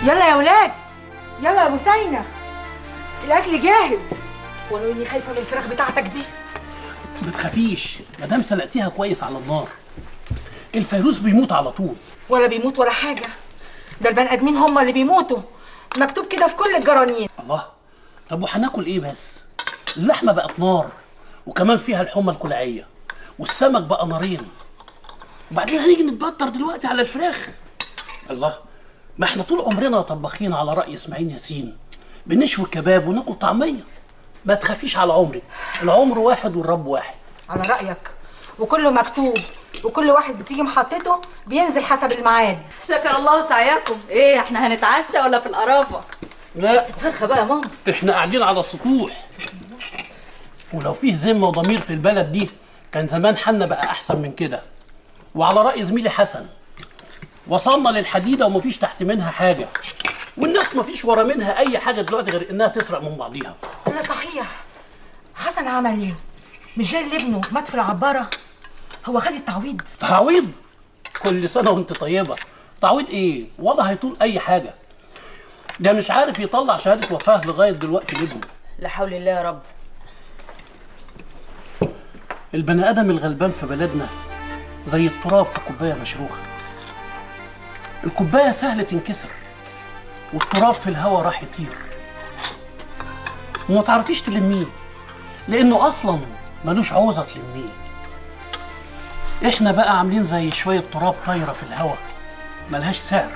يلا يا ولاد يلا يا بوسينة الاكل جاهز ولو اني خايفه من الفراخ بتاعتك دي ما تخافيش ما دام سلقتيها كويس على النار الفيروز بيموت على طول ولا بيموت ولا حاجه ده البني ادمين هم اللي بيموتوا مكتوب كده في كل الجرانين الله طب وهناكل ايه بس اللحمه بقت نار وكمان فيها الحمى الكلعيه والسمك بقى نارين وبعدين هنيجي نتبطر دلوقتي على الفراخ الله ما احنا طول عمرنا طباخين على راي اسماعيل ياسين بنشوي كباب وناكل طعميه ما تخافيش على عمرك العمر واحد والرب واحد على رايك وكله مكتوب وكل واحد بتيجي محطته بينزل حسب الميعاد شكر الله سعيكم ايه احنا هنتعشى ولا في القرافه لا فرخه بقى يا ماما احنا قاعدين على السطوح ولو فيه ذمه وضمير في البلد دي كان زمان حالنا بقى احسن من كده وعلى راي زميلي حسن وصلنا للحديده ومفيش تحت منها حاجه والناس مفيش ورا منها اي حاجه دلوقتي غير انها تسرق من بعضيها لا صحيح حسن عمل ايه مش جاي لابنه مات في العباره هو خد التعويض تعويض كل سنه وانت طيبه تعويض ايه ولا هيطول اي حاجه ده مش عارف يطلع شهاده وفاه لغايه دلوقتي لابنه لا حول الله يا رب البني ادم الغلبان في بلدنا زي التراب في كوبايه مشروخه الكوبايه سهل تنكسر والتراب في الهواء راح يطير وما تعرفيش تلميه لانه اصلا ملوش عوزه تلميه احنا بقى عاملين زي شويه تراب طايره في الهواء ملهاش سعر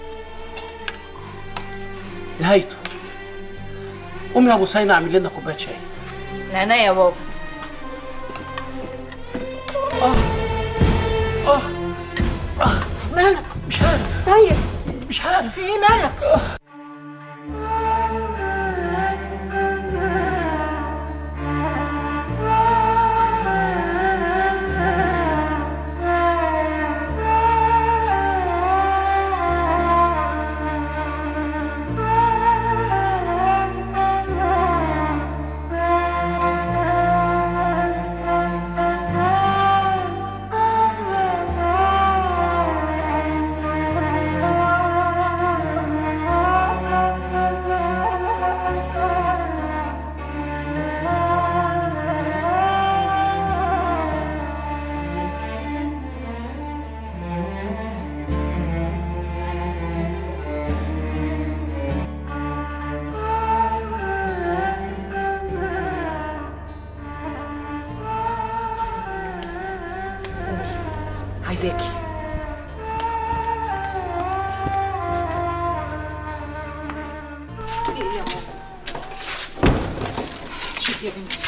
نهايته قومي يا ابو سينا اعمل لنا كوبايه شاي عينيا يا بابا مالك مش عارف طيب مش عارف في ايه مالك عايزاكي ايه يا ماما شوفي يا بنتي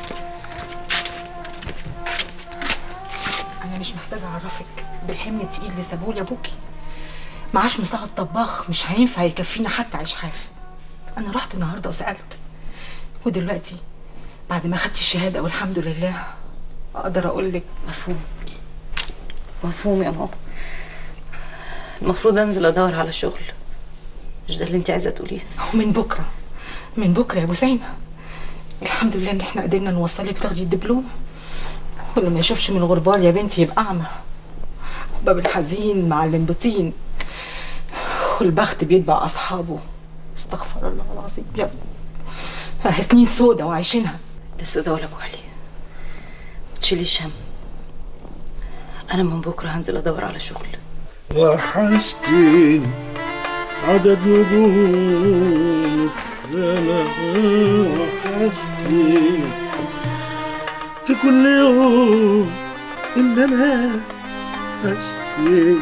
انا مش محتاجه اعرفك بالحمل التقيل اللي سابوه لابوكي معاش مساعد طباخ مش هينفع يكفينا حتى عيش حاف انا رحت النهارده وسالت ودلوقتي بعد ما خدت الشهاده والحمد لله اقدر اقول لك مفهوم مفهوم يا ماما المفروض انزل ادور على شغل مش ده اللي انت عايزه تقوليه ومن بكره من بكره يا ابو زينب الحمد لله ان احنا قدرنا نوصلك تاخدي الدبلوم واللي ما يشوفش من الغربال يا بنتي يبقى اعمى باب الحزين معلم بطين والبخت بيتبع اصحابه استغفر الله العظيم يا ابني سنين سودة وعايشينها لا سودا ولا ابو علي ما تشيليش هم انا من بكره هنزل ادور على شغل وحشتني عدد نجوم السماء وحشتني في كل يوم إنما وحشتني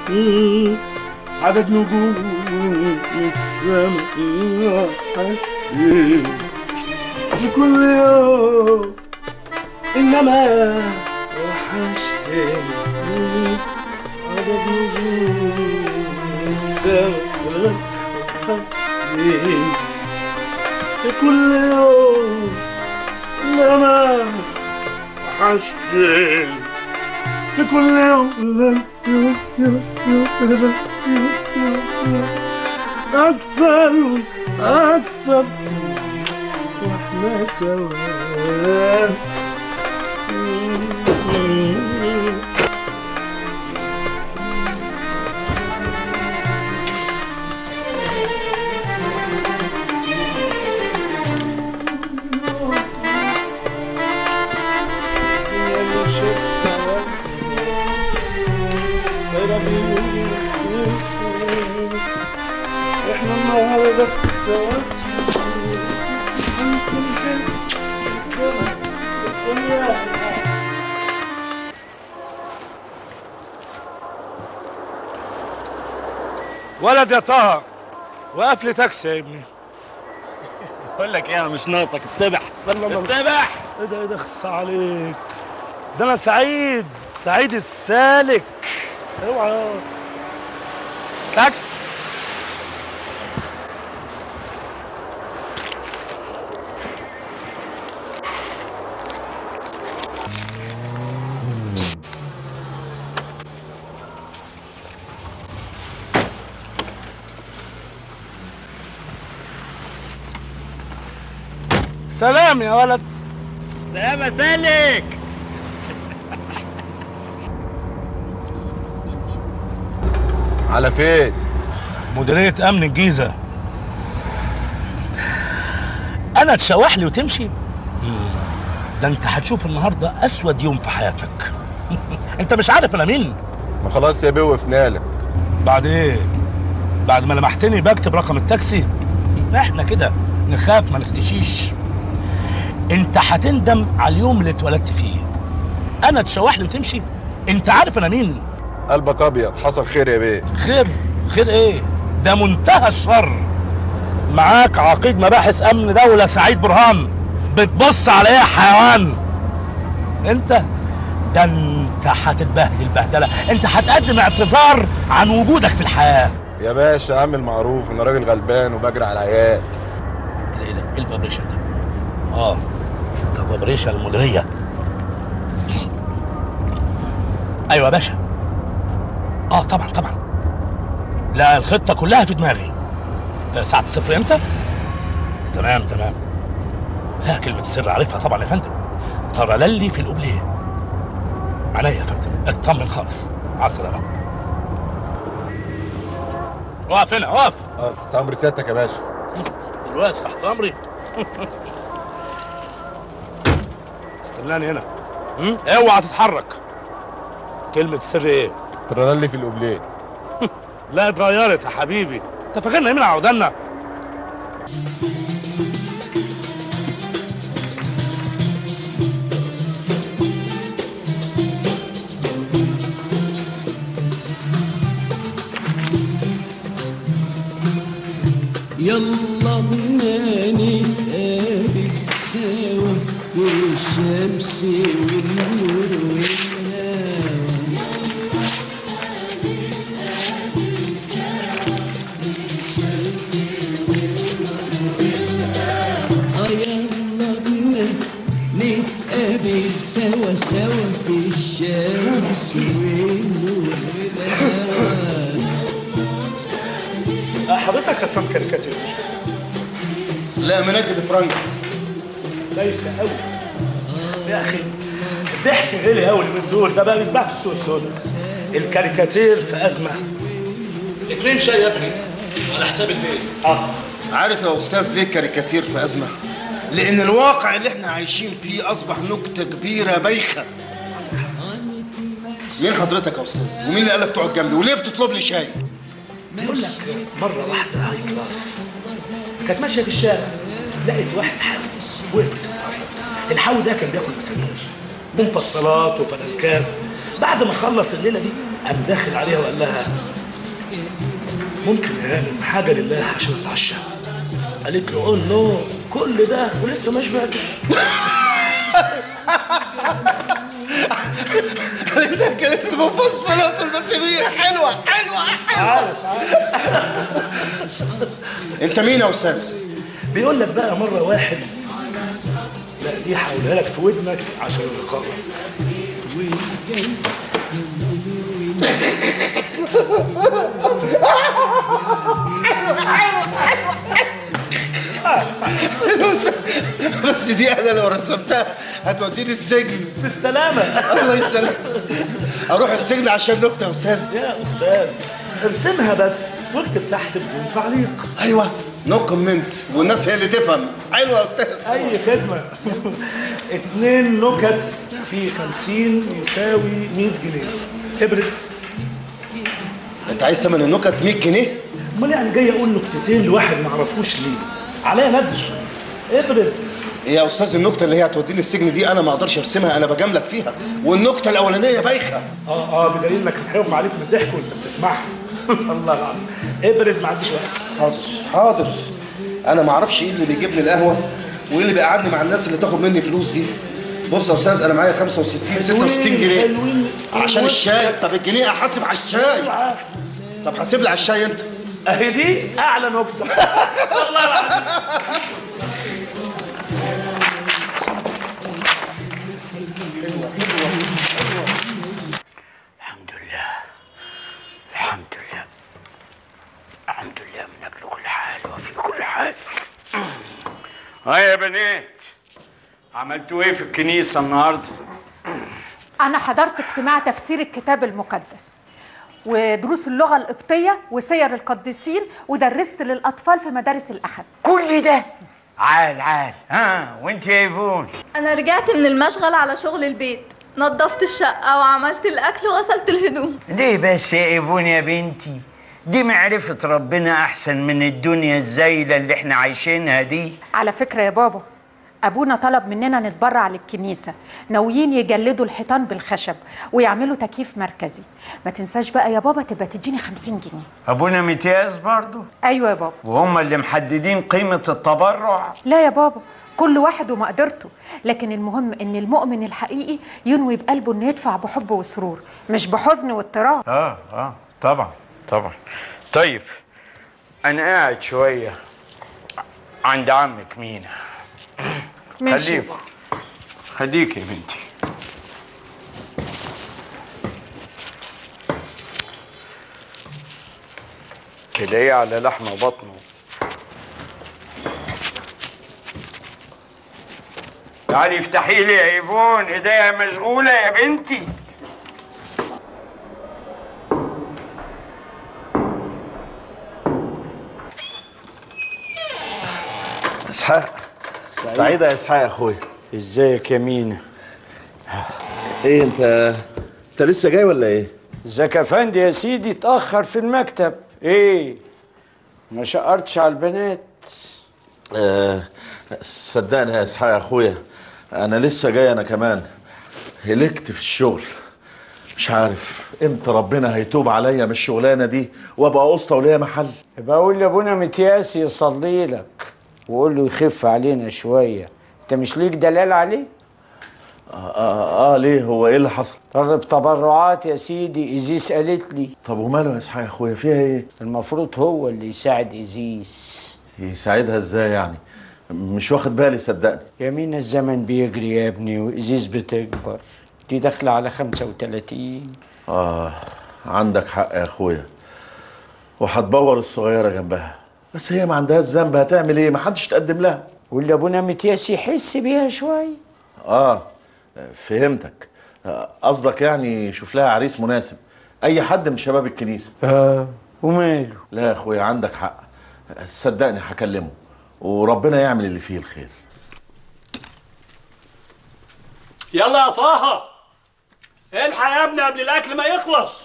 عدد نجوم السماء وحشتني في كل يوم إنما وحشتني عدد نجوم السماء وحشتني في كل يوم إنما وحشتني في كل يوم يوم يوم يوم يوم يوم يوم يوم أكثر أكثر وإحنا سوا حبيبي احنا النهارده سوا ولد يا طه وقف لي تاكسي يا ابني بقول لك ايه انا مش ناقصك استبح يلا يلا. استبح ايه ده ايه ده خص عليك ده انا سعيد سعيد السالك اوعى تاكس سلام يا ولد سلام يا سالك على فين؟ مديرية أمن الجيزة أنا تشوح لي وتمشي؟ مم. ده أنت هتشوف النهاردة أسود يوم في حياتك أنت مش عارف أنا مين؟ ما خلاص يا بيه وقفنا لك بعد إيه؟ بعد ما لمحتني بكتب رقم التاكسي؟ إحنا كده نخاف ما نختشيش أنت هتندم على اليوم اللي اتولدت فيه أنا تشوح لي وتمشي؟ أنت عارف أنا مين؟ قلبك ابيض حصل خير يا بيه خير خير ايه ده منتهى الشر معاك عقيد مباحث امن دولة سعيد برهان بتبص على ايه يا حيوان انت ده انت هتتبهدل بهدله انت هتقدم اعتذار عن وجودك في الحياه يا باشا اعمل معروف انا راجل غلبان وبجري على العيال ايه ده ايه ده ايه الفابريشن ده اه ده فابريشن المديريه ايوه يا باشا اه طبعا طبعا لا الخطه كلها في دماغي آه، ساعه الصفر امتى تمام تمام لا كلمه السر عارفها طبعا يا فندم ترللي في القبليه عليا يا فندم اطمن خالص مع السلامه اقف هنا اقف اه تحت امر سيادتك يا باشا دلوقتي تحت امري استناني هنا هم؟ اوعى تتحرك كلمة السر ايه؟ ترللي في القبلين لا اتغيرت يا حبيبي انت فاكرنا مين عودنا؟ يلا بنا نتقابل سوا في الشمس والنور والهوا آه يلا بنا نتقابل سوا سوا في الشمس والنور والهوا حضرتك رسمت كاريكاتير لا منجد فرنك بايخة قوي يا اخي الضحك غلي قوي من دول ده بقى بيتباع في السوق السوداء الكاريكاتير في ازمه اتنين شاي يا ابني على حساب البيت اه عارف يا استاذ ليه الكاريكاتير في ازمه لان الواقع اللي احنا عايشين فيه اصبح نكته كبيره بايخه مين حضرتك يا استاذ ومين اللي قالك تقعد جنبي وليه بتطلب لي شاي بيقول لك مرة واحدة هاي كلاس كانت ماشية في الشارع لقيت واحد حاوي وقفت تتفرج الحاوي ده كان بياكل مسامير ومفصلات وفلكات بعد ما خلص الليلة دي قام داخل عليها وقال لها ممكن يا هانم حاجة لله عشان اتعشى قالت له اوه نو كل ده ولسه ما شبعتش ده كانت المفصلات والمسامير حلوه حلوه حلوه انت مين يا استاذ بيقول لك بقى مرة واحد لا دي هقولها لك في ودنك عشان الرقابة بس دي انا لو رسمتها هتوديني السجن بالسلامة الله يسلمك اروح السجن عشان نكته يا استاذ يا أستاذ ارسمها بس واكتب تحت بدون تعليق ايوه نو كومنت والناس هي اللي تفهم حلوه يا استاذ أي خدمة اتنين نكت في خمسين يساوي مية جنيه ابرز انت عايز تمن النكت 100 جنيه امال يعني جاي اقول نكتتين لواحد ما اعرفوش ليه عليا ندر ابرز يا استاذ النكته اللي هي هتوديني السجن دي انا ما اقدرش ارسمها انا بجاملك فيها والنكته الاولانيه بايخه اه اه بدليل انك هيغمى عليك من الضحك وانت بتسمعها الله العظيم ابرز ما عنديش وقت حاضر حاضر انا ما اعرفش ايه اللي بيجيبني القهوه وايه اللي بيقعدني مع الناس اللي تاخد مني فلوس دي بص يا استاذ انا معايا 65 66 جنيه حلوين. عشان الشاي طب الجنيه احاسب على الشاي طب حاسب لي على الشاي انت اهي دي اعلى نكته والله العظيم الحمد لله الحمد لله الحمد لله من أجل كل حال وفي كل حال ها يا بنات عملتوا ايه في الكنيسة النهاردة؟ أنا حضرت اجتماع تفسير الكتاب المقدس ودروس اللغة القبطية وسير القديسين ودرست للأطفال في مدارس الأحد كل ده عال عال ها وانت يا ايفون أنا رجعت من المشغل على شغل البيت نظفت الشقة وعملت الأكل وغسلت الهدوم ليه بس يا ايفون يا بنتي دي معرفة ربنا أحسن من الدنيا الزايلة اللي احنا عايشينها دي على فكرة يا بابا أبونا طلب مننا نتبرع للكنيسة ناويين يجلدوا الحيطان بالخشب ويعملوا تكييف مركزي ما تنساش بقى يا بابا تبقى تديني خمسين جنيه أبونا متياز برضو أيوة يا بابا وهم اللي محددين قيمة التبرع لا يا بابا كل واحد ومقدرته لكن المهم ان المؤمن الحقيقي ينوي بقلبه انه يدفع بحب وسرور مش بحزن واضطراب اه اه طبعا طبعا طيب انا قاعد شويه عند عمك مينا ماشي يا خليك بابا. خليك يا بنتي كده ايه على لحم بطنه تعالي افتحي لي يا ايفون ايديا مشغوله يا بنتي اسحاق سعيدة يا اسحاق يا اخويا ازيك يا مينا ايه انت انت لسه جاي ولا ايه؟ ازيك يا فندي يا سيدي اتأخر في المكتب ايه ما شقرتش على البنات آه صدقني يا اسحاق يا اخويا انا لسه جاي انا كمان هلكت في الشغل مش عارف امتى ربنا هيتوب عليا من الشغلانه دي وابقى اسطى وليا محل يبقى اقول لابونا متياس يصلي لك وقول له يخف علينا شويه انت مش ليك دلال عليه آه, آه, اه ليه هو ايه اللي حصل طلب تبرعات يا سيدي ايزيس قالت لي طب وماله يا اسحاق يا اخويا فيها ايه المفروض هو اللي يساعد ايزيس يساعدها ازاي يعني مش واخد بالي صدقني يمين الزمن بيجري يا ابني وايزيس بتكبر دي داخله على 35 اه عندك حق يا اخويا وهتبور الصغيره جنبها بس هي ما عندهاش ذنب هتعمل ايه ما حدش تقدم لها واللي ابونا متياس يحس بيها شويه اه فهمتك آه، قصدك يعني شوف لها عريس مناسب اي حد من شباب الكنيسه اه وماله لا يا اخويا عندك حق صدقني هكلمه وربنا يعمل اللي فيه الخير يلا يا طه الحق يا ابني قبل الاكل ما يخلص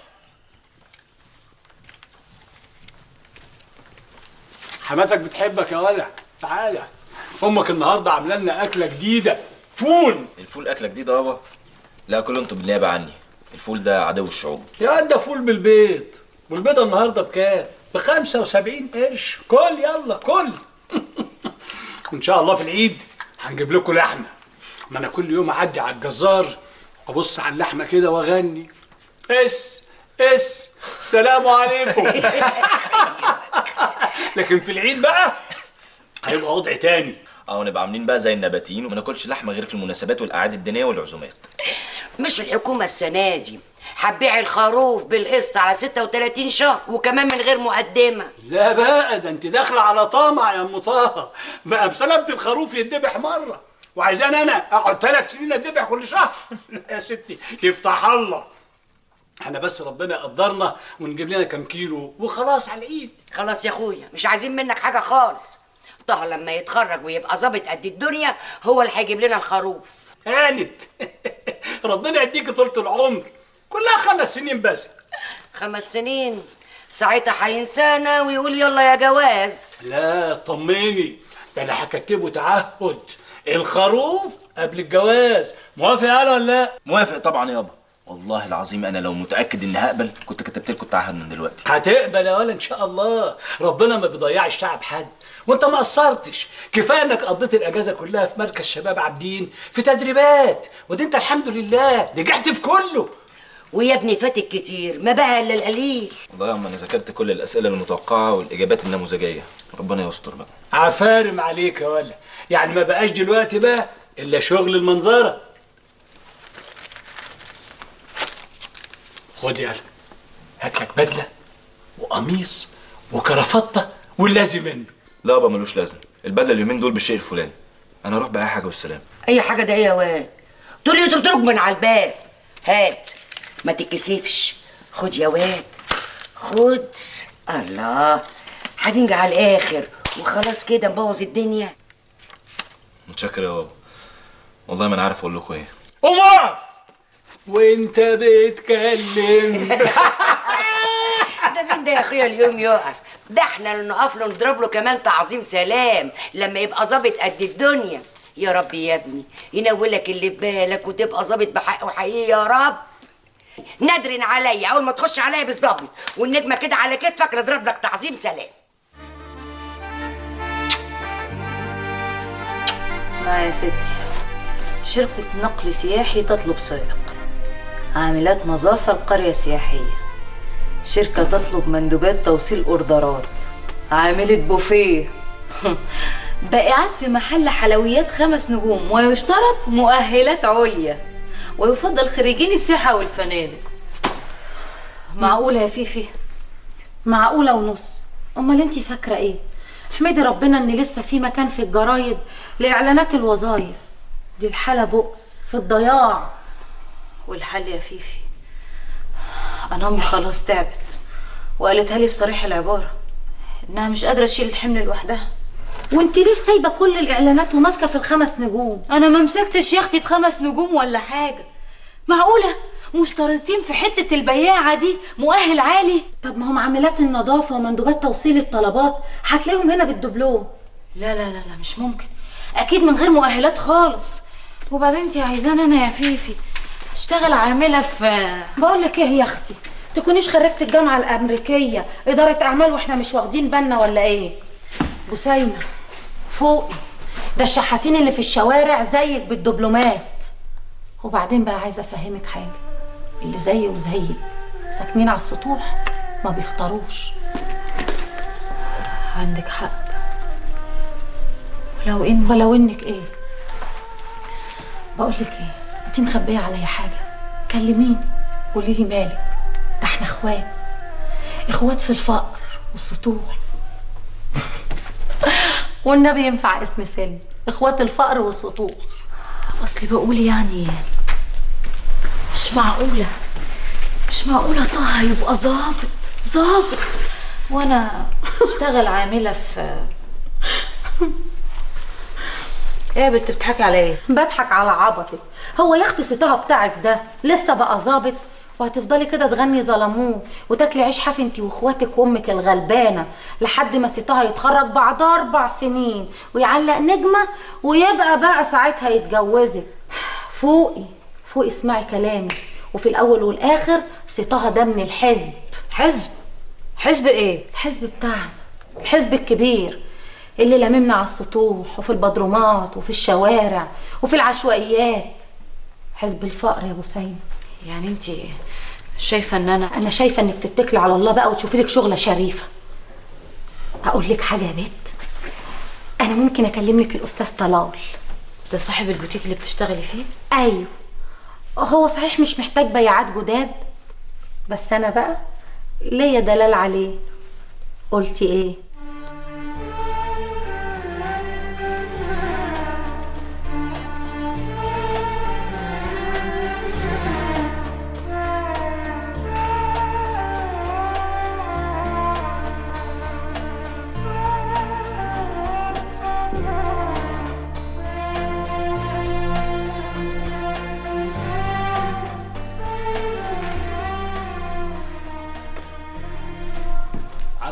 حماتك بتحبك يا ولع تعالى امك النهارده عامله لنا اكله جديده فول الفول اكله جديده يابا لا كلوا انتوا بالنيابه عني الفول ده عدو الشعوب يا قد ده فول بالبيت والبيضه النهارده بكام؟ ب 75 قرش كل يلا كل وان شاء الله في العيد هنجيب لكم لحمه ما انا كل يوم اعدي على الجزار ابص على اللحمه كده واغني اس اس سلام عليكم لكن في العيد بقى هيبقى وضع تاني اه نبقى عاملين بقى زي النباتيين وما ناكلش لحمه غير في المناسبات والاعياد الدينيه والعزومات مش الحكومة السنة دي هتبيع الخروف بالقسط على 36 شهر وكمان من غير مقدمة لا بقى ده انت داخله على طمع يا ام طه بقى بسلامة الخروف يتذبح مره وعايزان انا اقعد ثلاث سنين اتذبح كل شهر لا يا ستي يفتح الله احنا بس ربنا يقدرنا ونجيب لنا كام كيلو وخلاص على العيد خلاص يا اخويا مش عايزين منك حاجة خالص طه لما يتخرج ويبقى ظابط قد الدنيا هو اللي هيجيب لنا الخروف هانت ربنا يديك طولة العمر كلها خمس سنين بس خمس سنين ساعتها هينسانا ويقول يلا يا جواز لا طمني ده انا هكتبه تعهد الخروف قبل الجواز موافق يالا ولا لا موافق طبعا يابا والله العظيم انا لو متاكد اني هقبل كنت كتبت لكم التعهد من دلوقتي هتقبل يا ولا ان شاء الله ربنا ما بيضيعش تعب حد وانت ما قصرتش كفايه انك قضيت الاجازه كلها في مركز شباب عابدين في تدريبات ودي انت الحمد لله نجحت في كله ويا ابني فاتك كتير ما بقى الا القليل والله يا أما انا ذاكرت كل الاسئله المتوقعه والاجابات النموذجيه ربنا يستر بقى عفارم عليك يا ولا يعني ما بقاش دلوقتي بقى الا شغل المنظره خد يلا هات لك بدله وقميص وكرافته واللازم منه لا يابا ملوش لازمه البدله اليومين دول بالشيء الفلاني انا اروح باي حاجه والسلام اي حاجه ده ايه يا واد تقول لي تترك من على الباب هات ما تتكسفش خد يا واد خد الله هتنجح على الاخر وخلاص كده نبوظ الدنيا متشكر يا بابا والله ما انا عارف اقول لكم ايه قوم اقف وانت بتكلم ده مين ده يا اخويا اليوم يقف ده احنا اللي نقف له نضرب له كمان تعظيم سلام لما يبقى ظابط قد الدنيا يا رب يا ابني ينولك اللي في بالك وتبقى ظابط بحق وحقيقي يا رب نادرن عليا اول ما تخش عليا بالظبط والنجمه كده على كتفك نضرب لك تعظيم سلام اسمعي يا ستي شركة نقل سياحي تطلب سائق عاملات نظافة القرية السياحية شركة تطلب مندوبات توصيل أوردرات عاملة بوفيه بائعات في محل حلويات خمس نجوم ويشترط مؤهلات عليا ويفضل خريجين السياحة والفنادق معقولة يا فيفي معقولة ونص أمال أنت فاكرة إيه؟ احمدي ربنا إن لسه في مكان في الجرايد لإعلانات الوظائف دي الحالة بؤس في الضياع والحل يا فيفي أنا أمي خلاص تعبت وقالتها لي بصريح العبارة إنها مش قادرة تشيل الحمل لوحدها وانت ليه سايبة كل الإعلانات وماسكة في الخمس نجوم؟ أنا ما مسكتش يا أختي بخمس نجوم ولا حاجة معقولة مشترطين في حتة البياعة دي مؤهل عالي طب ما هم عاملات النظافة ومندوبات توصيل الطلبات هتلاقيهم هنا بالدبلوم لا لا لا لا مش ممكن أكيد من غير مؤهلات خالص وبعدين انت عايزاني أنا يا فيفي اشتغل عاملة في بقول لك ايه يا اختي تكونيش خرجت الجامعة الأمريكية إدارة أعمال وإحنا مش واخدين بالنا ولا إيه؟ بسيمة فوقي ده الشحاتين اللي في الشوارع زيك بالدبلومات وبعدين بقى عايزة أفهمك حاجة اللي زيي وزيك ساكنين على السطوح ما بيختاروش عندك حق ولو إن ولو إنك إيه؟ بقول لك إيه؟ أنت مخبية عليا حاجة كلميني قولي لي مالك ده احنا اخوات اخوات في الفقر والسطوح والنبي ينفع اسم فيلم اخوات الفقر والسطوح اصلي بقول يعني مش معقولة مش معقولة طه يبقى ظابط ظابط وانا اشتغل عاملة في ايه يا بنت بتضحكي على ايه؟ بضحك على عبطك هو يا اختي ستها بتاعك ده لسه بقى ظابط وهتفضلي كده تغني ظلموه وتاكلي عيش حاف انتي واخواتك وامك الغلبانه لحد ما ستها يتخرج بعد اربع سنين ويعلق نجمه ويبقى بقى ساعتها يتجوزك فوقي فوقي اسمعي كلامي وفي الاول والاخر ستها ده من الحزب حزب حزب ايه الحزب بتاعنا الحزب الكبير اللي لممنا على السطوح وفي البدرومات وفي الشوارع وفي العشوائيات حزب الفقر يا ابو سيد يعني انت شايفه ان انا انا شايفه انك تتكلي على الله بقى وتشوفي لك شغله شريفه اقول لك حاجه يا بت انا ممكن اكلم لك الاستاذ طلال ده صاحب البوتيك اللي بتشتغلي فيه ايوه هو صحيح مش محتاج بياعات جداد بس انا بقى ليا دلال عليه قلتي ايه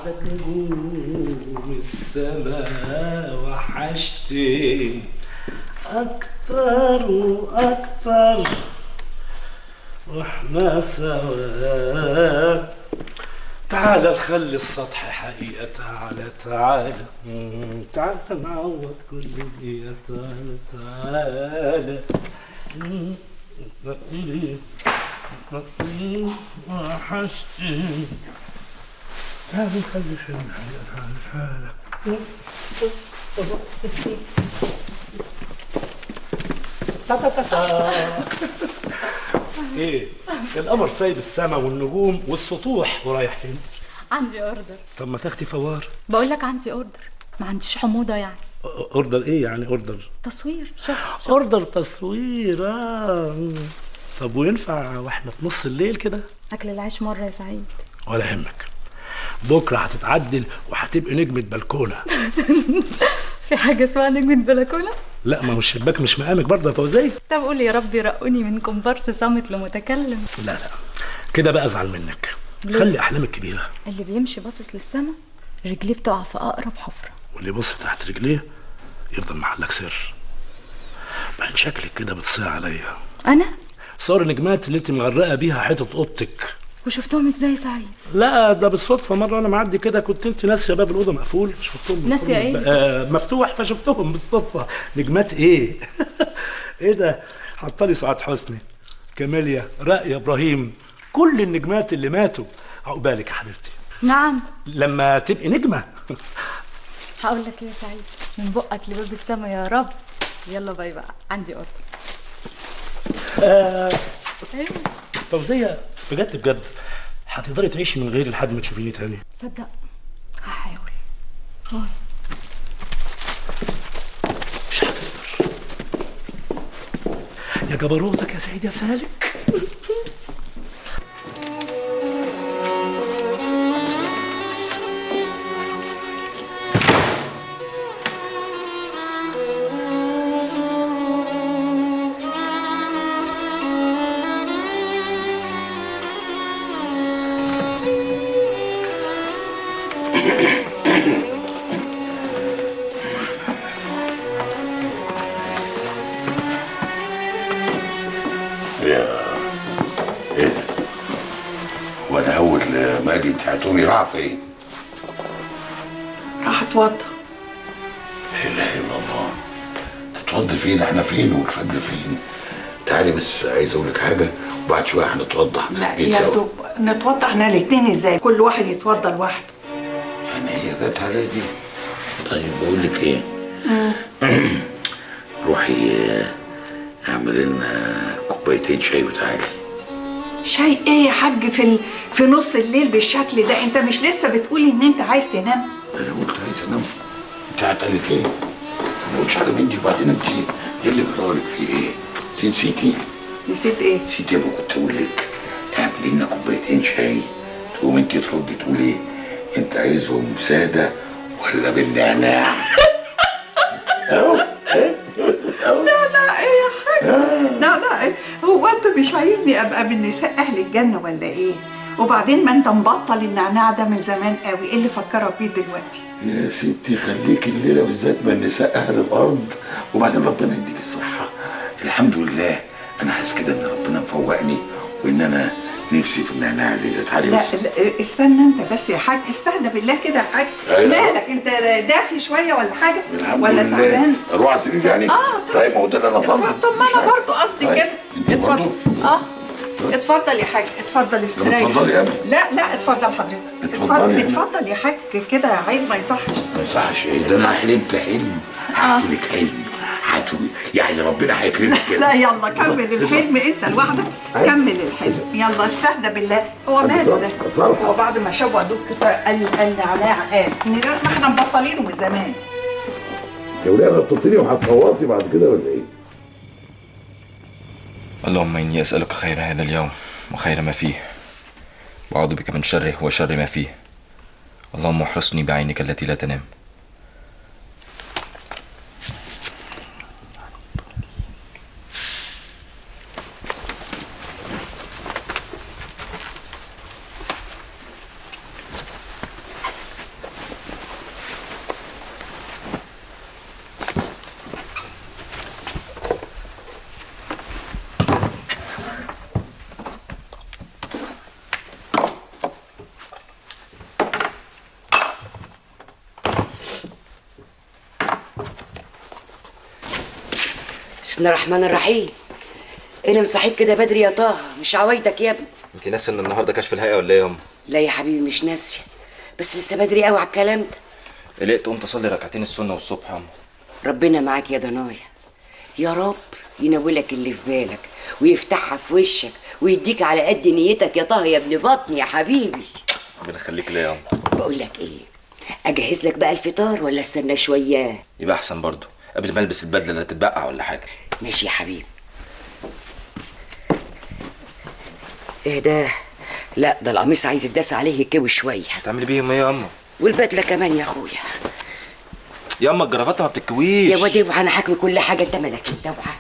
بعدك نجوم السما وحشتني أكتر وأكتر واحنا سوا تعال نخلي السطح حقيقة تعالى تعالى مم، تعالى نعوض كل دقيقة تعالى تعالى مم، نقلي نقلي وحشتني تعالى نخلي شيء من حقيقة تعالى تعالى ايه القمر سايب السما والنجوم والسطوح ورايح فين عندي اوردر طب ما تاخدي فوار بقول لك عندي اوردر ما عنديش حموضه يعني اوردر ايه يعني اوردر تصوير شوف اوردر تصوير اه طب وينفع واحنا في نص الليل كده اكل العيش مره يا سعيد ولا يهمك بكره هتتعدل وهتبقي نجمة بلكونة في حاجه اسمها نجمه بلكونه لا ما هو الشباك مش مقامك برضه يا فوزية طب قول يا رب يرقوني من كومبارس صامت لمتكلم لا لا كده بقى ازعل منك ليه؟ خلي احلامك كبيرة اللي بيمشي باصص للسما رجليه بتقع في اقرب حفره واللي يبص تحت رجليه يفضل محلك سر بعدين شكلك كده بتصيع عليا انا صور النجمات اللي انت مغرقه بيها حيطه اوضتك وشفتهم ازاي يا سعيد لا ده بالصدفه مره وانا معدي كده كنت انت ناسيه باب الاوضه مقفول شفتهم ناسية ايه؟ آه مفتوح فشفتهم بالصدفه نجمات ايه ايه ده حطلي سعاد حسني كاميليا رائية ابراهيم كل النجمات اللي ماتوا عقبالك يا حبيبتي نعم لما تبقي نجمه هقول لك ايه يا سعيد من بقك لباب السما يا رب يلا باي بقى عندي اوردر آه ايه فوزيه بجد بجد هتقدري تعيشي من غيري لحد ما تشوفيني تاني صدق هحاول باي مش هتقدر يا جبروتك يا سيد يا سالك يا ايه ده؟ هو انا اول ما اجي انت هتقومي رايحه فين؟ راح اتوضى لا اله الا الله تتوضي فين؟ احنا فين والفجر فين؟ تعالي بس عايز اقول لك حاجه وبعد شويه هنتوضى احنا لا الاتنين يا سوا. دوب نتوضى احنا الاتنين ازاي كل واحد يتوضى لوحده يعني هي جت على دي طيب بقول لك ايه روحي آه، اعملي لنا كوبايتين شاي وتعالي شاي ايه يا حاج في ال... في نص الليل بالشكل ده انت مش لسه بتقولي ان انت عايز تنام انا قلت عايز انام انت هتقلي فين؟ ما قلتش حاجه من دي وبعدين انت ايه اللي جرالك في ايه؟ انت نسيتي؟ نسيت ايه؟ نسيتي ما كنت اقول لك اعملي لنا كوبايتين شاي تقوم انت تردي تقولي انت عايزهم ساده ولا بالنعناع؟ اهو لا لا ايه يا حاج لا لا إيه؟ هو انت مش عايزني ابقى من نساء اهل الجنه ولا ايه وبعدين ما انت مبطل النعناع ده من زمان قوي ايه اللي فكرك بيه دلوقتي يا ستي خليك الليله بالذات من نساء اهل الارض وبعدين ربنا يديك الصحه الحمد لله انا حاسس كده ان ربنا مفوقني وان انا نفسي في النعناع الليله تعالي لا, بس لا استنى انت بس يا حاج استهدى بالله كده يا حاج أيوة. مالك انت دافي شويه ولا حاجه الحمد ولا لله تعبان اروح على السرير يعني اه طيب ما هو ده اللي انا طالبه طب ما انا برضو قصدي طيب. كده انت اتفضل برضو؟ اه اتفضل يا حاج اتفضل استريح اتفضلي يا ابني. لا لا اتفضل حضرتك اتفضلي. اتفضل اتفضل يا حاج كده عيب ما يصحش ما يصحش ايه ده انا حلمت حلم هحكي لك حلم هتقولي يعني ربنا هيكرمك كده لا يلا كمل الحلم انت لوحدك كمل الحلم يلا استهدى بالله هو ماله ده هو بعد ما شوقوك كده قال النعناع قال ان ده ما احنا مبطلينه من زمان يا ولاد هتطلي وهتصوتي بعد كده ولا ايه؟ اللهم إني أسألك خير هذا اليوم وخير ما فيه وأعوذ بك من شره وشر ما فيه اللهم احرسني بعينك التي لا تنام الله الرحمن الرحيم انا مصحيك كده بدري يا طه مش عوايدك يا ابني انت ناسي ان النهارده كشف الهيئه ولا ايه يا ام لا يا حبيبي مش ناسيه بس لسه بدري قوي على الكلام ده قلقت قمت اصلي ركعتين السنه والصبح يا ام ربنا معاك يا ضنايا يا رب ينولك اللي في بالك ويفتحها في وشك ويديك على قد نيتك يا طه يا ابن بطني يا حبيبي ربنا يخليك ليا يا ام بقول لك ايه اجهز لك بقى الفطار ولا استنى شويه يبقى احسن برضو قبل ما البس البدله اللي هتتبقع ولا حاجه ماشي يا حبيبي ايه ده لا ده القميص عايز يتداس عليه يكوي شويه هتعملي بيهم ايه يا اما والبدله كمان يا اخويا يا اما الجرافته ما بتتكويش يا واد اوعى انا حاكمي كل حاجه انت مالك انت اوعى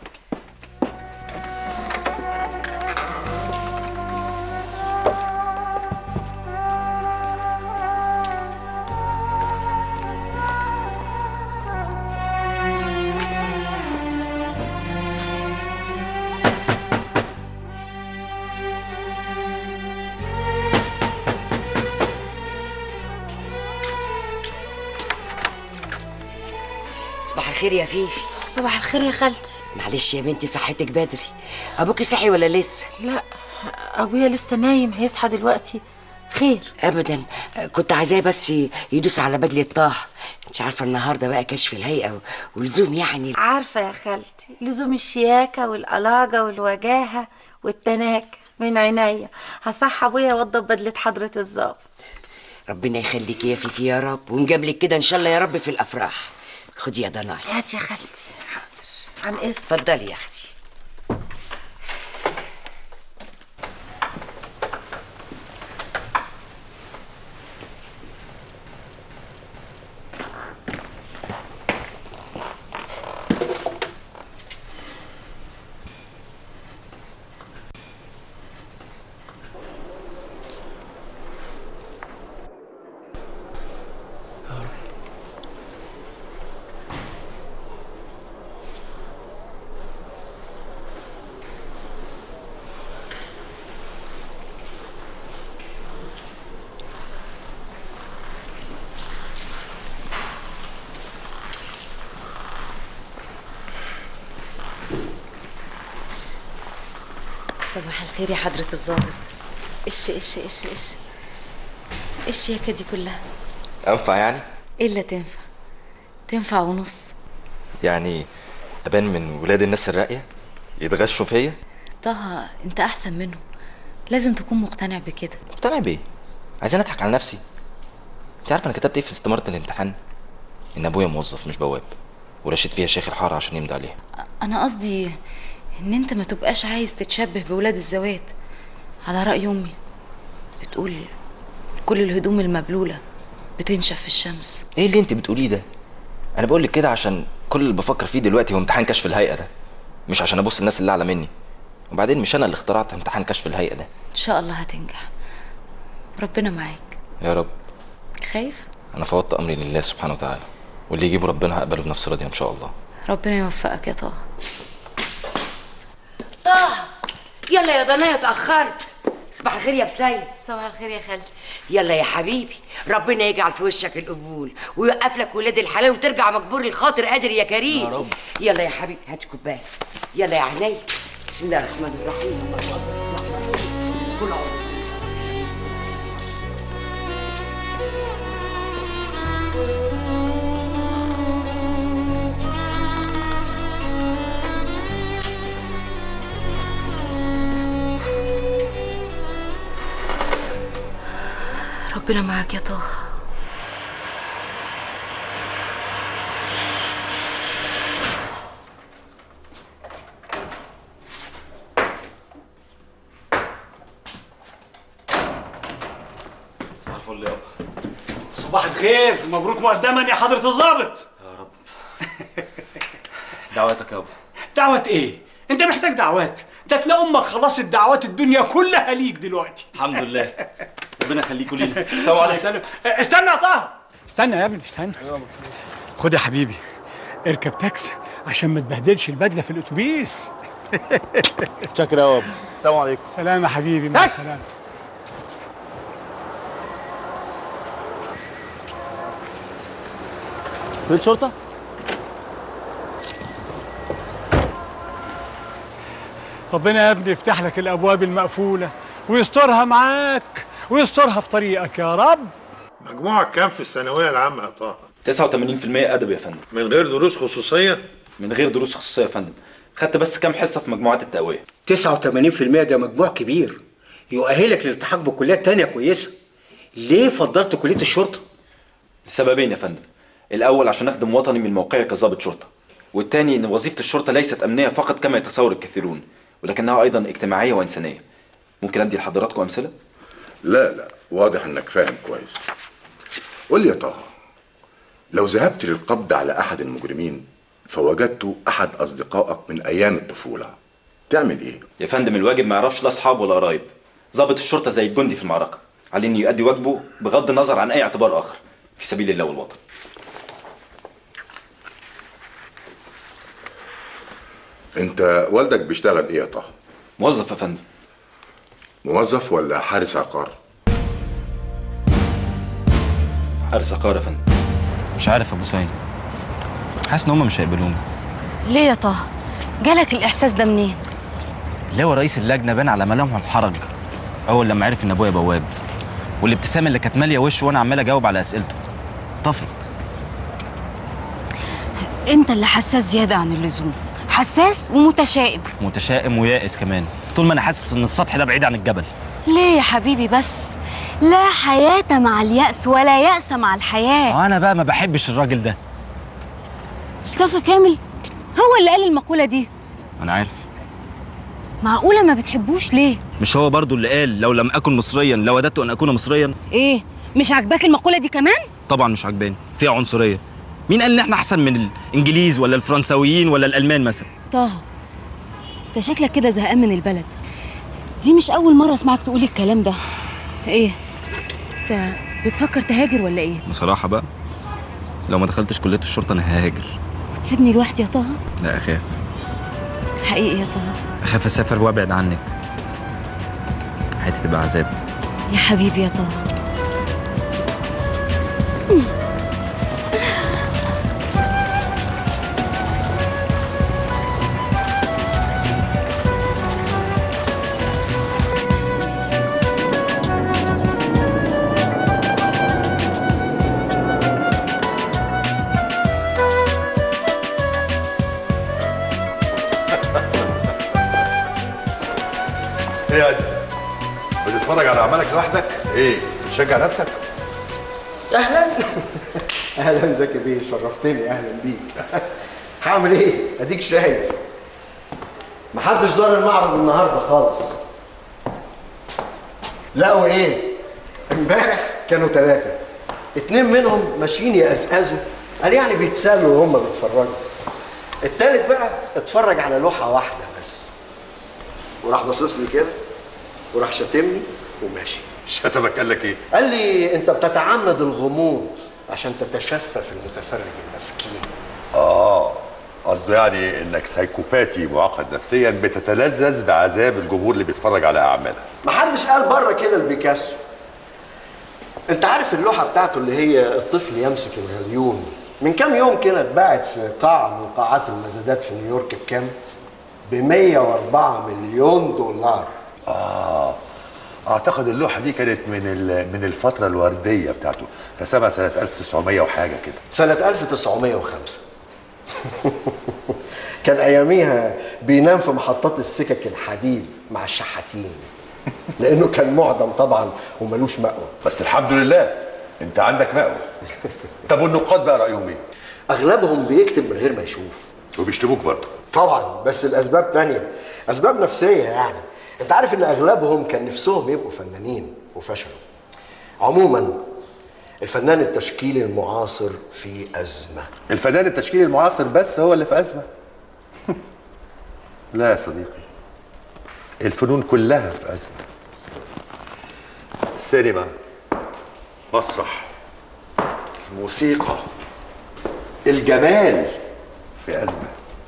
صباح الخير يا فيفي صباح الخير يا خالتي معلش يا بنتي صحتك بدري ابوكي صحي ولا لسه لا ابويا لسه نايم هيصحى دلوقتي خير ابدا كنت عايزاه بس يدوس على بدله طه انت عارفه النهارده بقى كشف الهيئه ولزوم يعني عارفه يا خالتي لزوم الشياكه والقلاجه والوجاهه والتناكه من عينيا هصح ابويا يوضب بدله حضره الظابط ربنا يخليك يا فيفي يا رب ونجاملك كده ان شاء الله يا رب في الافراح خدي يا ضنايا هات يا خالتي حاضر عن اذن اتفضلي يا اختي صباح الخير يا حضرة الظابط ايش ايش ايش ايش الشياكة دي كلها انفع يعني الا تنفع تنفع ونص يعني ابان من ولاد الناس الراقيه يتغشوا فيا طه انت احسن منه لازم تكون مقتنع بكده مقتنع بايه عايزين اضحك على نفسي انت عارف انا كتبت ايه في استماره الامتحان ان ابويا موظف مش بواب ورشد فيها شيخ الحاره عشان يمضي عليها انا قصدي ان انت ما تبقاش عايز تتشبه بولاد الزوات على رأي امي بتقول كل الهدوم المبلولة بتنشف في الشمس ايه اللي انت بتقوليه ده انا بقول لك كده عشان كل اللي بفكر فيه دلوقتي هو امتحان كشف الهيئه ده مش عشان ابص الناس اللي اعلى مني وبعدين مش انا اللي اخترعت امتحان كشف الهيئه ده ان شاء الله هتنجح ربنا معاك يا رب خايف انا فوضت امري لله سبحانه وتعالى واللي يجيبه ربنا هقبله بنفس راضيه ان شاء الله ربنا يوفقك يا طه طه يلا يا ضنايا اتاخرت صباح الخير يا بسيد صباح الخير يا خالتي يلا يا حبيبي ربنا يجعل في وشك القبول ويوقف لك ولاد الحلال وترجع مجبور الخاطر قادر يا كريم يا رب. يلا يا حبيبي هات كوبايه يلا يا عيني بسم الله الرحمن الرحيم الله اكبر بسم الله الرحمن الرحيم. كل عمر ربنا معاك يا طه الفل يابا صباح الخير مبروك مقدما يا حضرة الضابط دعواتك يابا دعوة ايه؟ انت محتاج دعوات ده تلاقي امك خلصت دعوات الدنيا كلها ليك دلوقتي الحمد لله ربنا يخليكوا لينا السلام عليكم سلام استنى يا طه استنى يا ابني استنى خد يا حبيبي اركب تاكسي عشان ما تبهدلش البدله في الاتوبيس شكرا يا بابا السلام عليكم سلام يا حبيبي مع بس. السلامه كلية شرطة ربنا يا ابني يفتح لك الابواب المقفوله ويسترها معاك ويسترها في طريقك يا رب مجموعك كام في الثانويه العامه يا طه 89% ادب يا فندم من غير دروس خصوصيه من غير دروس خصوصيه يا فندم خدت بس كام حصه في مجموعات التقويه 89% ده مجموع كبير يؤهلك للالتحاق بكليات تانية كويسة ليه فضلت كلية الشرطة؟ لسببين يا فندم الاول عشان اخدم وطني من موقعي كظابط شرطه والتاني ان وظيفه الشرطه ليست امنيه فقط كما يتصور الكثيرون ولكنها ايضا اجتماعيه وانسانيه ممكن ادي لحضراتكم امثله لا لا واضح انك فاهم كويس قول لي يا طه لو ذهبت للقبض على احد المجرمين فوجدت احد اصدقائك من ايام الطفوله تعمل ايه يا فندم الواجب ما يعرفش لا اصحاب ولا قرايب ضابط الشرطه زي الجندي في المعركه عليه انه يؤدي واجبه بغض النظر عن اي اعتبار اخر في سبيل الله والوطن انت والدك بيشتغل ايه يا طه موظف يا فندم موظف ولا حارس عقار حارس عقار يا فندم مش عارف يا ابو سعيد حاسس ان هم مش هيقبلوني ليه يا طه جالك الاحساس ده منين اللي هو رئيس اللجنه بان على ملامحه الحرج اول لما عرف ان ابويا بواب والابتسامه اللي كانت ماليه وشه وانا عمال اجاوب على اسئلته طفت انت اللي حساس زياده عن اللزوم حساس ومتشائم متشائم ويائس كمان طول ما انا حاسس ان السطح ده بعيد عن الجبل ليه يا حبيبي بس لا حياة مع اليأس ولا يأس مع الحياة انا بقى ما بحبش الراجل ده مصطفى كامل هو اللي قال المقولة دي انا عارف معقولة ما بتحبوش ليه؟ مش هو برضو اللي قال لو لم اكن مصريا لوددت ان اكون مصريا ايه؟ مش عاجباك المقولة دي كمان؟ طبعا مش عجباني فيها عنصريه مين قال ان احنا احسن من الانجليز ولا الفرنساويين ولا الالمان مثلا طه انت شكلك كده زهقان من البلد دي مش أول مرة أسمعك تقولي الكلام ده ايه؟ انت بتفكر تهاجر ولا ايه؟ بصراحه بقى لو ما دخلتش كليه الشرطه انا ههاجر تسيبني لوحدي يا طه؟ لا اخاف حقيقي يا طه اخاف اسافر وابعد عنك حياتي تبقى عذاب يا حبيبي يا طه ايه يا ادم بتتفرج على اعمالك لوحدك ايه بتشجع نفسك اهلا اهلا زكي بيه شرفتني اهلا بيك هعمل ايه اديك شايف محدش زار المعرض النهارده خالص لقوا ايه امبارح كانوا ثلاثة اتنين منهم ماشيين يقزقزوا قال يعني بيتسالوا وهم بيتفرجوا التالت بقى اتفرج على لوحة واحدة بس وراح باصص لي كده وراح شاتمني وماشي شتمك قال لك ايه قال لي انت بتتعمد الغموض عشان تتشفى في المتفرج المسكين اه قصده يعني انك سايكوباتي معقد نفسيا بتتلذذ بعذاب الجمهور اللي بيتفرج على اعمالك محدش قال بره كده لبيكاسو انت عارف اللوحه بتاعته اللي هي الطفل يمسك الغليون من كام يوم كده اتباعت في قاعه من قاعات المزادات في نيويورك بكام ب 104 مليون دولار اه اعتقد اللوحه دي كانت من ال- من الفتره الورديه بتاعته رسمها سنه 1900 وحاجه كده سنة 1905 كان أياميها بينام في محطات السكك الحديد مع الشحاتين لأنه كان معدم طبعا وملوش مأوى بس الحمد لله أنت عندك مأوى طب والنقاد بقى رأيهم إيه؟ أغلبهم بيكتب من غير ما يشوف وبيشتموك برضه طبعا بس الأسباب تانية أسباب نفسية يعني أنت عارف إن أغلبهم كان نفسهم يبقوا فنانين وفشلوا عموما الفنان التشكيلي المعاصر في أزمة الفنان التشكيلي المعاصر بس هو اللي في أزمة لا يا صديقي الفنون كلها في أزمة السينما مسرح الموسيقى الجمال في أزمة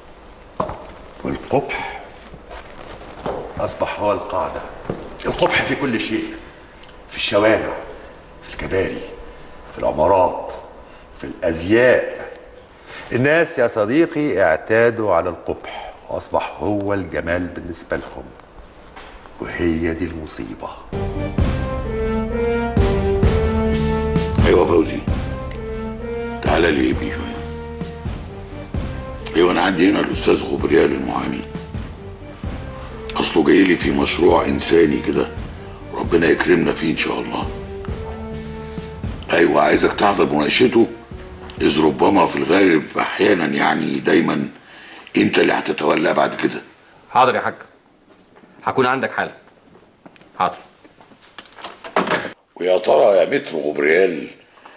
والقبح أصبح هو القاعدة القبح في كل شيء في الشوارع في الكباري في العمارات في الأزياء الناس يا صديقي اعتادوا على القبح واصبح هو الجمال بالنسبه لهم وهي دي المصيبه ايوه فوزي تعالى لي ابني شويه ايوه انا عندي هنا الاستاذ غبريال المعامي اصله جاي لي في مشروع انساني كده ربنا يكرمنا فيه ان شاء الله ايوه عايزك تحضر مناقشته اذ ربما في الغالب احيانا يعني دايما انت اللي هتتولاه بعد كده حاضر يا حاج هكون عندك حالا حاضر ويا ترى يا متر غبريال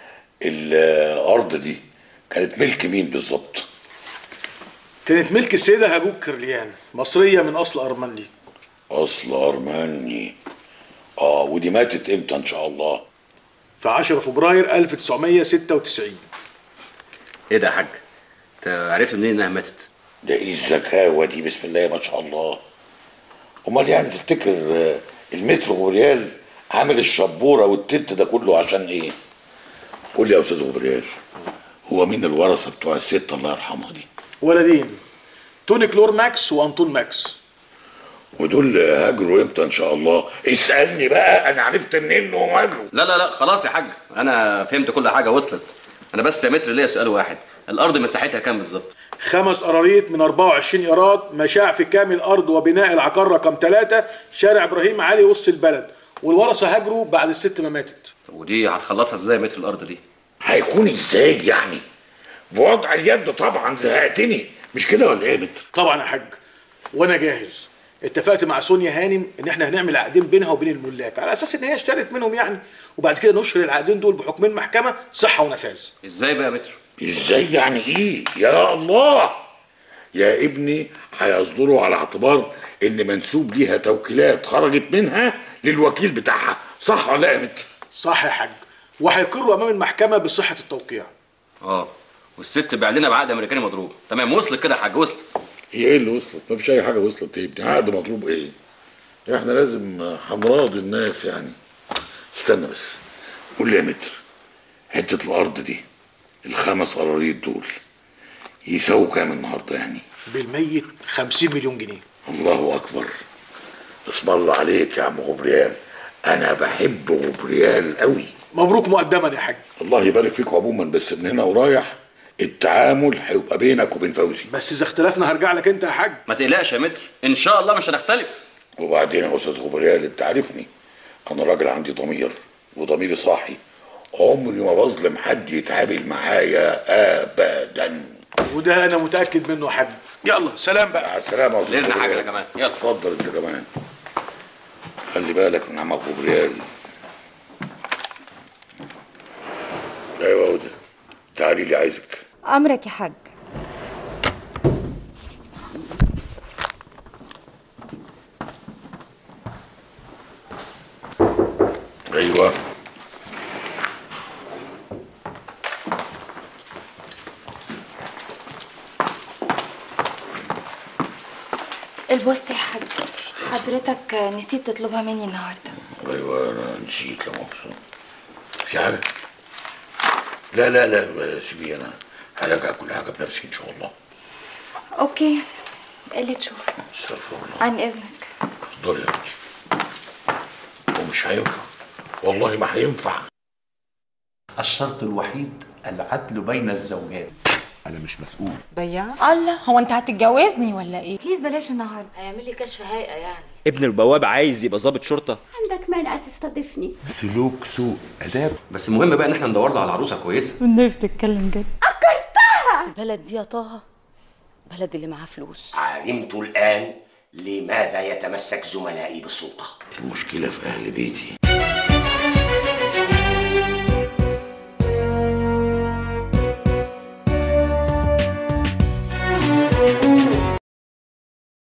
الارض دي كانت ملك مين بالظبط كانت ملك السيدة هجوج كرليان مصرية من أصل أرمني اصل ارماني اه ودي ماتت امتى ان شاء الله في 10 فبراير 1996 ايه ده يا حاج انت عرفت منين انها ماتت ده ايه الزكاوة دي بسم الله ما شاء الله امال يعني تفتكر آه، المتر غبريال عامل الشبورة والتنت ده كله عشان ايه قول لي يا استاذ غبريال هو مين الورثة بتوع الست الله يرحمها دي ولدين توني كلور ماكس وأنطون ماكس ودول هاجروا امتى ان شاء الله اسالني بقى انا عرفت منين انهم هاجروا لا لا لا خلاص يا حاج انا فهمت كل حاجه وصلت انا بس يا متر ليا سؤال واحد الارض مساحتها كام بالظبط خمس قراريط من 24 إيراد مشاع في كامل الأرض وبناء العقار رقم 3 شارع إبراهيم علي وسط البلد والورثة هاجروا بعد الست ما ماتت ودي هتخلصها ازاي متر الارض دي هيكون ازاي يعني بوضع اليد طبعا زهقتني مش كده ولا ايه يا متر طبعا يا حاج وأنا جاهز اتفقت مع سونيا هانم ان احنا هنعمل عقدين بينها وبين الملاك على اساس ان هي اشترت منهم يعني وبعد كده نشر العقدين دول بحكمين محكمه صحه ونفاذ ازاي بقى يا متر ازاي يعني ايه يا الله يا ابني هيصدروا على اعتبار ان منسوب ليها توكيلات خرجت منها للوكيل بتاعها صح ولا لا يا متر صح يا حاج وهيقروا امام المحكمه بصحه التوقيع اه والست باع لنا بعقد امريكاني مضروب تمام وصلت كده يا حاج وصلت هي ايه اللي وصلت مفيش اي حاجه وصلت يا ابني عقد مطلوب ايه احنا لازم هنراضي الناس يعني استنى بس قول لي يا متر حته الارض دي الخمس قراريط دول يساووا كام النهارده يعني بالميت 50 مليون جنيه الله اكبر اسم الله عليك يا عم غبريال انا بحب غبريال قوي مبروك مقدما يا حاج الله يبارك فيك عموما بس من هنا ورايح التعامل هيبقى بينك وبين فوزي بس اذا اختلفنا هرجع لك انت يا حاج ما تقلقش يا متر ان شاء الله مش هنختلف وبعدين يا استاذ غبريال انت عارفني انا راجل عندي ضمير وضميري صاحي عمري ما بظلم حد يتعامل معايا ابدا وده انا متاكد منه يا حاج يلا سلام بقى مع السلامه يا استاذ باذن حاجه غبريال. يا كمان يلا اتفضل انت كمان خلي بالك من عمك غبريال ايوه هدى تعالي لي عايزك امرك يا حاج ايوه البوست يا حاج حضرتك نسيت تطلبها مني النهارده ايوه انا نسيت لا مؤاخذة في حاجه لا لا لا سيبي انا هراجع كل حاجه بنفسي ان شاء الله اوكي اللي تشوف استغفر الله عن اذنك اتفضلي يا بنتي ومش هينفع والله ما هينفع الشرط الوحيد العدل بين الزوجات انا مش مسؤول بياع الله هو انت هتتجوزني ولا ايه بليز بلاش النهارده هيعمل لي كشف هيئه يعني ابن البواب عايز يبقى ضابط شرطه عندك مانع تستضيفني سلوك سوء اداب بس المهم بقى ان احنا ندور له على عروسه كويسه والنبي بتتكلم جد البلد دي يا طه بلد اللي معاه فلوس علمت الآن لماذا يتمسك زملائي بالسلطة المشكله في اهل بيتي